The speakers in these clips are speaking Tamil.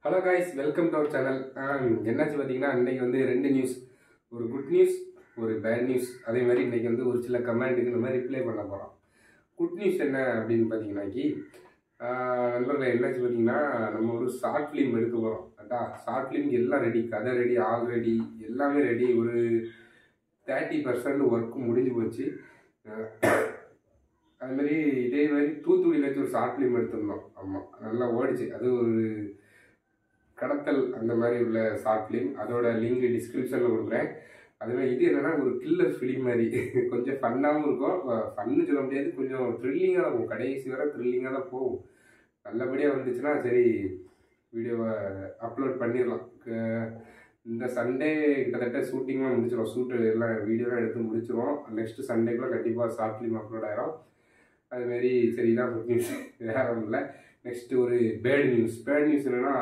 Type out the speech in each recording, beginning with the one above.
Hello guys welcome to our channel என்னாச்சு பார்த்தீங்கன்னா இன்னைக்கு வந்து ரெண்டு நியூஸ் ஒரு குட் நியூஸ் ஒரு பேட் நியூஸ் அதே மாதிரி இன்னைக்கு வந்து ஒரு சில கமெண்ட்டுக்கு இந்த மாதிரி ரிப்ளை பண்ண போகிறோம் குட் நியூஸ் என்ன அப்படின்னு பார்த்தீங்கன்னாக்கி ஆஹ் நண்பர்களே என்னாச்சு பார்த்தீங்கன்னா நம்ம ஒரு ஷார்ட் ஃபிலிம் எடுக்க போகிறோம் அதான் ஷார்ட் ஃபிலிம்க்கு எல்லாம் ரெடி கதை ரெடி ஆல் ரெடி எல்லாமே ரெடி ஒரு தேர்ட்டி பர்சன்ட் ஒர்க் முடிஞ்சு போச்சு அஹ் அது மாதிரி இதே மாதிரி தூத்துக்குடியில் வச்சு ஒரு ஷார்ட் ஃபிலிம் எடுத்திருந்தோம் ஆமாம் நல்லா ஓடிச்சு அது ஒரு கடத்தல் அந்த மாதிரி உள்ள ஷார்ட் ஃபிலிம் அதோட லிங்க் டிஸ்கிரிப்ஷனில் கொடுக்குறேன் அதுவே இது என்னன்னா ஒரு கில்லர் ஃபிலிம் மாதிரி கொஞ்சம் ஃபன்னாகவும் இருக்கும் ஃபன்னு சொல்ல முடியாது கொஞ்சம் த்ரில்லிங்காக இருக்கும் கடைசி வரை த்ரில்லிங்காக தான் போகும் நல்லபடியாக வந்துச்சுன்னா சரி வீடியோவை அப்லோட் பண்ணிடலாம் க- இந்த சண்டே கிட்டத்தட்ட ஷூட்டிங்லாம் முடிச்சிடும் ஷூட்டு எல்லாம் வீடியோலாம் எடுத்து முடிச்சிடும் நெக்ஸ்ட் சண்டேக்குள்ளே கண்டிப்பாக ஷார்ட் ஃபிலிம் அப்லோட் ஆயிரும் அதுமாரி சரி இதான் குட் நியூஸ் வேற ஒன்றும் இல்லை நெக்ஸ்ட் ஒரு பேட் நியூஸ் பேட் நியூஸ் என்னன்னா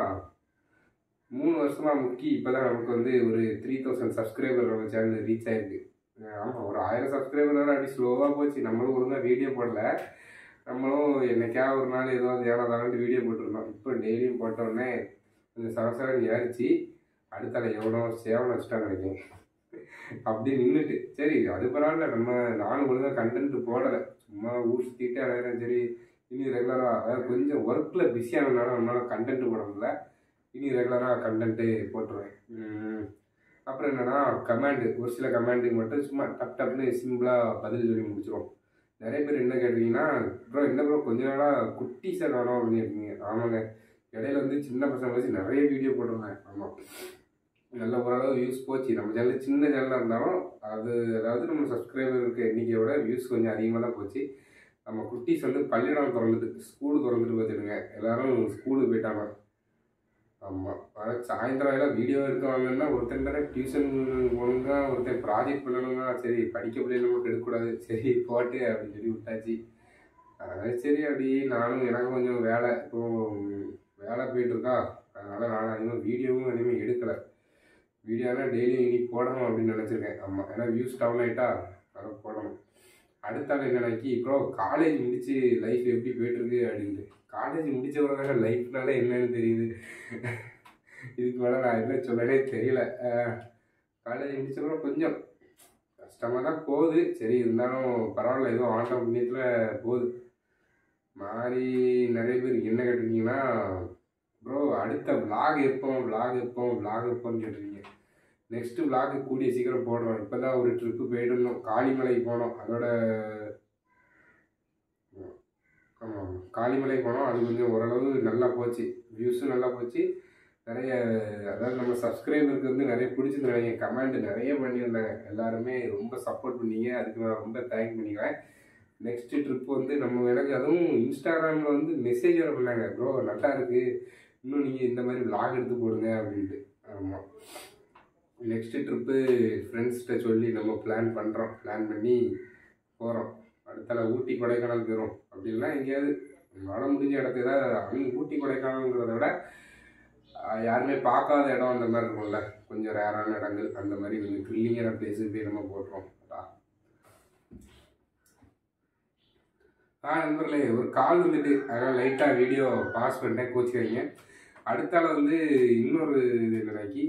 மூணு வருஷமா முக்கி இப்போதான் நமக்கு வந்து ஒரு த்ரீ தௌசண்ட் சப்ஸ்கிரைபர் நம்ம சேனல் ரீச் ஆயிருக்கு ஆமாம் ஒரு ஆயிரம் சப்ஸ்கிரைபர் வர அப்படி ஸ்லோவாக போச்சு நம்மளும் ஒழுங்காக வீடியோ போடல நம்மளும் என்னைக்கா ஒரு நாள் ஏதோ ஏனோ தானட்டு வீடியோ போட்டிருந்தோம் இப்போ டெய்லியும் போட்டோடனே கொஞ்சம் சரசரன் ஏறிச்சு அடுத்தால எவ்வளோ சேவனை வச்சுட்டா நினைக்கிறேன் அப்படி நின்றுட்டு சரி அது பரவாயில்ல நம்ம நானும் ஒழுங்காக கண்டென்ட் போடலை சும்மா ஊர் சுற்றிட்டு அலையிறேன் சரி இனி ரெகுலராக அதாவது கொஞ்சம் ஒர்க்கில் பிஸியானதுனால நம்மளால் கண்டென்ட் போட முடியல இனி ரெகுலராக கண்டென்ட்டு போட்டுருவேன் உம், அப்புறம் என்னன்னா கமாண்டு ஒரு சில கமாண்டுக்கு மட்டும் சும்மா டப் டப்னு சிம்பிளாக பதில் சொல்லி முடிச்சிடும் நிறைய பேர் என்ன கேட்டிங்கன்னா ப்ரோ என்ன ப்ரோ கொஞ்ச நாளாக குட்டீஸாக காணும் அப்படின்னு இருக்கீங்க ஆமாங்க இடையில வந்து சின்ன பசங்க வச்சு நிறைய வீடியோ போட்டிருந்தேன் ஆமாம் நல்ல ஓரளவு வியூஸ் போச்சு நம்ம சேனல் சின்ன சேனலாக இருந்தாலும் அது அதாவது நம்ம சப்ஸ்கிரைபர் இருக்க எண்ணிக்கையோட வியூஸ் கொஞ்சம் அதிகமாக தான் போச்சு நம்ம குட்டீஸ் வந்து பள்ளியிடம் திறந்துட்டு ஸ்கூலு திறந்துட்டு பார்த்துடுங்க எல்லாரும் ஸ்கூலுக்கு போயிட்டாங்க ஆமாம் ஆனால் சாயந்தரம் எல்லாம் வீடியோ எடுக்க வாங்கன்னா ஒருத்தன் தானே டியூஷன் போகணுங்க ஒருத்தன் ப்ராஜெக்ட் பண்ணணுங்க சரி படிக்க பிள்ளைங்க நமக்கு எடுக்கக்கூடாது சரி போட்டு அப்படின்னு சொல்லி விட்டாச்சு அதனால சரி அப்படி நானும் எனக்கு கொஞ்சம் வேலை இப்போ வேலை போயிட்டு இருக்கா அதனால நான் அதிகமாக வீடியோவும் அதிகமாக எடுக்கலை வீடியோனா டெய்லியும் இனி போடணும் அப்படின்னு நினச்சிருக்கேன் ஆமாம் ஏன்னா வியூஸ் டவுன் ஆகிட்டா அதை போடணும் அடுத்த ஆள் என்னன்னாக்கி ப்ரோ காலேஜ் முடிச்சு லைஃப் எப்படி போயிட்டுருக்கு அப்படின்ட்டு காலேஜ் முடிச்சவங்க லைஃப்னால என்னன்னு தெரியுது இதுக்கு மேலே நான் என்ன சொல்லனே தெரியல காலேஜ் முடிச்சவங்க கொஞ்சம் கஷ்டமாக தான் போகுது சரி இருந்தாலும் பரவாயில்ல ஏதோ ஆண்ட புண்ணியத்தில் போகுது மாதிரி நிறைய பேர் என்ன கேட்டிருக்கீங்கன்னா ப்ரோ அடுத்த vlog எப்போ vlog எப்போ vlog எப்போன்னு கேட்டிருக்கீங்க நெக்ஸ்ட் vlog கூடிய சீக்கிரம் போடுறோம் இப்போ தான் ஒரு ட்ரிப்பு போயிட்டு இருந்தோம் காளிமலைக்கு போனோம் அதோட ஆமாம் காளிமலை போனோம் அது கொஞ்சம் ஓரளவு நல்லா போச்சு வியூஸும் நல்லா போச்சு நிறைய அதாவது நம்ம சப்ஸ்கிரைபருக்கு வந்து நிறைய பிடிச்சிருந்தாங்க கமெண்ட் நிறைய பண்ணியிருந்தாங்க எல்லாருமே ரொம்ப சப்போர்ட் பண்ணீங்க அதுக்கு நான் ரொம்ப தேங்க் பண்ணிக்கிறேன் நெக்ஸ்ட் ட்ரிப் வந்து நம்ம எனக்கு அதுவும் இன்ஸ்டாகிராமில் வந்து மெசேஜ் வர பண்ணாங்க ப்ரோ நல்லா இருக்கு இன்னும் நீங்கள் இந்த மாதிரி vlog எடுத்து போடுங்க அப்படின்ட்டு ஆமாம் நெக்ஸ்ட் ட்ரிப்பு ஃப்ரெண்ட்ஸ்கிட்ட சொல்லி நம்ம பிளான் பண்ணுறோம் பிளான் பண்ணி போகிறோம் அடுத்தால ஊட்டி கொடைக்கானல் போயிடும் அப்படின்னா எங்கேயாவது நம்மளால முடிஞ்ச இடத்துக்கு தான் அவங்க ஊட்டி கொடைக்கானல்ங்கிறத விட ஆஹ், யாருமே பார்க்காத இடம் அந்த மாதிரி இருக்கும்ல கொஞ்சம் ரேரான இடங்கள் அந்த மாதிரி கொஞ்சம் த்ரில்லிங்கான பிளேஸுக்கு போய் நம்ம போட்டுறோம் அதான். ஆ நண்பர்களே ஒரு கால் வந்துட்டு அதனால் லைட்டாக வீடியோ பாஸ் பண்ணிட்டேன் கோச்சிக்கிறீங்க அடுத்தால வந்து இன்னொரு இது என்னன்னாக்கி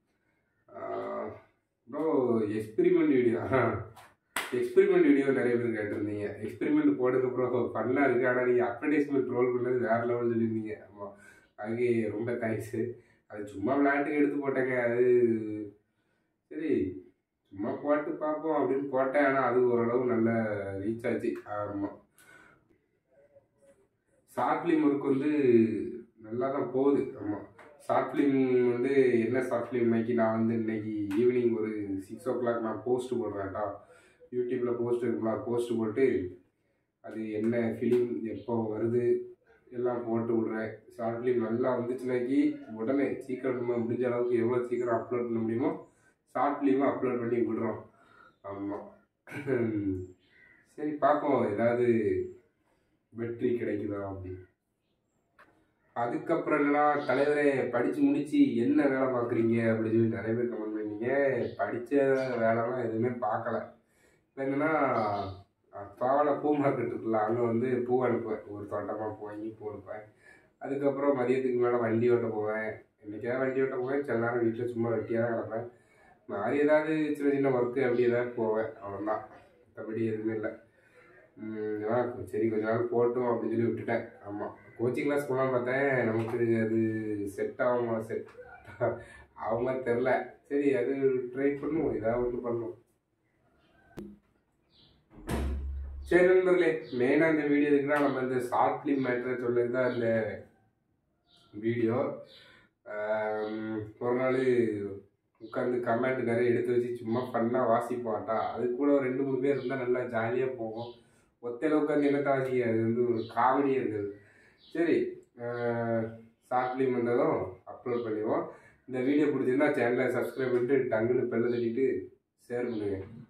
bro experiment video experiment video நிறைய பேர் கேட்டிருந்தீங்க எக்ஸ்பிரிமெண்ட் போடுங்க ப்ரோ ஃபன்னாக இருக்குது ஆனால் நீங்கள் அட்வர்டைஸ்மெண்ட் ரோல் பண்ணது வேறு லெவல் சொல்லியிருந்தீங்க ஆமாம் அதுக்கு ரொம்ப தேங்க்ஸு அது சும்மா விளையாட்டுக்கு எடுத்து போட்டேங்க அது சரி சும்மா போட்டு பார்ப்போம் அப்படின்னு போட்டேன் ஆனால் அது ஓரளவு நல்ல ரீச் ஆச்சு ஆமாம் ஷார்ட் ஃபிலிம் ஒர்க் வந்து நல்லா தான் போகுது ஆமாம் ஷார்ட் ஃபிலிம் வந்து என்ன ஷார்ட் ஃபிலிம் இன்னைக்கு நான் வந்து இன்னைக்கு ஈவினிங் ஒரு சிக்ஸ் ஓ கிளாக் நான் போஸ்ட் போடுறேன்டா யூடியூப்பில் போஸ்ட் இருக்குங்களா போஸ்ட் போட்டு அது என்ன ஃபிலிம் எப்போ வருது எல்லாம் போட்டு விட்றேன் ஷார்ட் ஃபிலிம் நல்லா வந்துச்சுனாக்கி உடனே சீக்கிரம் நம்ம முடிஞ்ச அளவுக்கு எவ்வளோ சீக்கிரம் அப்லோட் பண்ண முடியுமோ ஷார்ட் ஃபிலிமாக அப்லோட் பண்ணி விடுறோம் ஆமாம் சரி பார்ப்போம் ஏதாவது வெற்றி கிடைக்குதா அப்படி அதுக்கப்புறம் என்னன்னா தலைவரே படித்து முடிச்சு என்ன வேலை பார்க்குறீங்க அப்படின்னு சொல்லி நிறைய பேர் கமெண்ட் பண்ணீங்க படித்த வேலைலாம் எதுவுமே பார்க்கல இப்போ என்னன்னா பாவலை பூ மார்க்கெட் இருக்குல்ல அங்கே வந்து பூ அனுப்புவேன் ஒரு தோட்டமாக போய் பூ அனுப்புவேன் அதுக்கப்புறம் மதியத்துக்கு மேலே வண்டி ஓட்ட போவேன் என்றைக்காவது வண்டி ஓட்ட போவேன் சில நேரம் வீட்டில் சும்மா வெட்டியாக தான் கிடப்பேன் மாதிரி ஏதாவது சின்ன சின்ன ஒர்க்கு அப்படி ஏதாவது போவேன் அவ்வளோதான் மற்றபடி எதுவுமே இல்லை உம், ஆ, சரி கொஞ்ச நாள் போட்டும் அப்படின்னு சொல்லி விட்டுட்டேன் ஆமாம் கோச்சிங் கிளாஸ் போகலான்னு பார்த்தேன் நமக்கு அது செட் ஆகுமா செட் ஆகுமா தெரில சரி அது ட்ரை பண்ணுவோம் ஏதாவது ஒன்று பண்ணுவோம் சரி நண்பர்களே மெயினாக இந்த வீடியோ இருக்குன்னா நம்ம இந்த ஷார்ட் ஃபிலிம் மேட்ரை சொல்லது தான் இந்த வீடியோ ஒரு நாள் உட்காந்து கமெண்ட் நிறைய எடுத்து வச்சு சும்மா ஃபன்னாக வாசிப்போம்ட்டா அது கூட ஒரு ரெண்டு மூணு பேர் இருந்தால் நல்லா ஜாலியாக போகும் ஒத்தையில் உட்காந்து என்னத்தை வாசிக்க அது வந்து ஒரு காமெடியாக இருக்குது சரி ஷார்ட் ஃபிலிம் வந்ததும் அப்லோட் பண்ணிடுவோம் இந்த வீடியோ பிடிச்சிருந்தா சேனலை சப்ஸ்கிரைப் பண்ணிட்டு டங்குன்னு பெல்ல தட்டிட்டு ஷேர் பண்ணுங்கள்